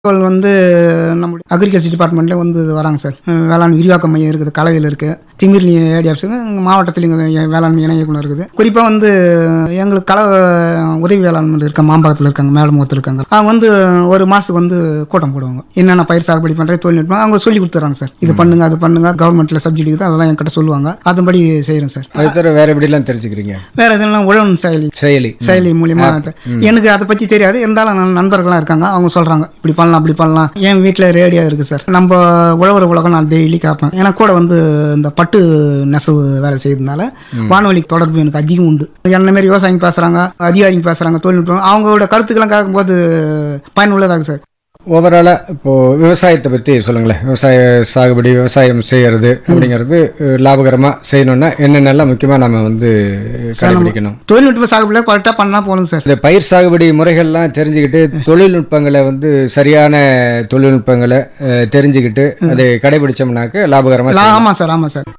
தகவல் வந்து நம்ம அக்ரிகல்ச்சர் டிபார்ட்மெண்ட்ல வந்து வராங்க சார் அஹ் வேளாண் விரிவாக்க மையம் இருக்குது கலவையில் இருக்குது திமிர்லி ஏடி ஆஃபீஸ் மாவட்டத்தில் இங்கே வேளாண்மை இணை இயக்குனர் இருக்குது குறிப்பாக வந்து எங்களுக்கு கல உதவி வேளாண்மை இருக்க மாம்பகத்தில் இருக்காங்க மேலமுகத்தில் இருக்காங்க அவங்க வந்து ஒரு மாதத்துக்கு வந்து கூட்டம் போடுவாங்க என்னென்ன பயிர் சாகுபடி பண்ணுறது தொழில்நுட்பம் அவங்க சொல்லி கொடுத்துறாங்க சார் இது பண்ணுங்க அது பண்ணுங்க கவர்மெண்ட்டில் சப்சிடி இருக்குது அதெல்லாம் என்கிட்ட சொல்லுவாங்க அதன்படி செய்கிறேன் சார் அது தவிர வேற எப்படிலாம் தெரிஞ்சுக்கிறீங்க வேற எதுனா உழவன் செயலி செயலி செயலி மூலியமா அது- எனக்கு அதை பத்தி தெரியாது இருந்தாலும் நண்- நண்பர்கள்லாம் இருக்காங்க அவங்க சொல்றாங்க இப்படி பண்ணலாம் அப்படி பண்ணலாம் என் வீட்டில் ரேடியோ இருக்கு சார் நம்ம உழவர் உலகம் நான் டெய்லி கேட்பேன் ஏன்னா கூட வந்து இந்த பட்டு நெசவு வேலை செய்யறதுனால வானொலி தொடர்பு எனக்கு அதிகம் உண்டு என்ன மாதிரி விவசாயிங்க பேசுறாங்க அதிகாரிங்க பேசுறாங்க தொழில்நுட்பம் அவங்களோட கருத்துக்கெல்லாம் கேட்கும்போது பயனுள்ளதாக சார் ஓவராலா இப்போ விவசாயத்தை பத்தி சொல்லுங்களேன் விவசாய சாகுபடி விவசாயம் செய்யறது அப்படிங்கிறது அஹ், லாபகரமா செய்யணும்னா என்னென்னலாம் முக்கியமா நம்ம வந்து கடைபிடிக்கணும் தொழில்நுட்ப சாகுபடியில் கரெக்டாக பண்ணா போதும் சார் இந்த பயிர் சாகுபடி முறைகள்லாம் தெரிஞ்சுக்கிட்டு தொழில்நுட்பங்களை வந்து சரியான தொழில்நுட்பங்களை அஹ், தெரிஞ்சுக்கிட்டு அதை கடைபிடிச்சோம்னாக்க லாபகரமா செய்யலாம். ஆமா சார் ஆமா சார்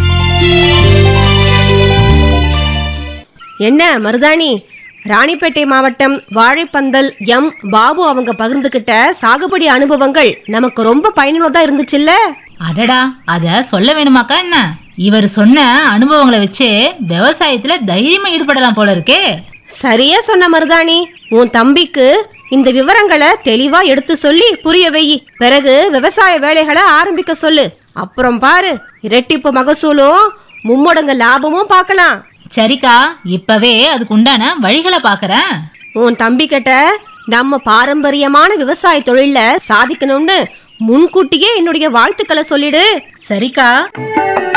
என்ன மருதாணி ராணிப்பேட்டை மாவட்டம் வாழைப்பந்தல் எம் பாபு அவங்க பகிர்ந்துகிட்ட சாகுபடி அனுபவங்கள் நமக்கு ரொம்ப பயனுள்ளதா இருந்துச்சுல்ல அடடா அத சொல்ல வேணுமாக்கா என்ன இவர் சொன்ன அனுபவங்களை வச்சு விவசாயத்துல தைரியமா ஈடுபடலாம் போல இருக்கே சரியா சொன்ன மருதாணி உன் தம்பிக்கு இந்த விவரங்களை தெளிவா எடுத்து சொல்லி புரிய வெயி பிறகு விவசாய வேலைகளை ஆரம்பிக்க சொல்லு அப்புறம் பாரு இரட்டிப்பு மகசூலும் மும்மடங்கு லாபமும் பார்க்கலாம் சரிக்கா இப்பவே அதுக்கு உண்டான வழிகளை பாக்குறேன் உன் தம்பி கிட்ட நம்ம பாரம்பரியமான விவசாய தொழில சாதிக்கணும்னு முன்கூட்டியே என்னுடைய வாழ்த்துக்களை சொல்லிடு சரிக்கா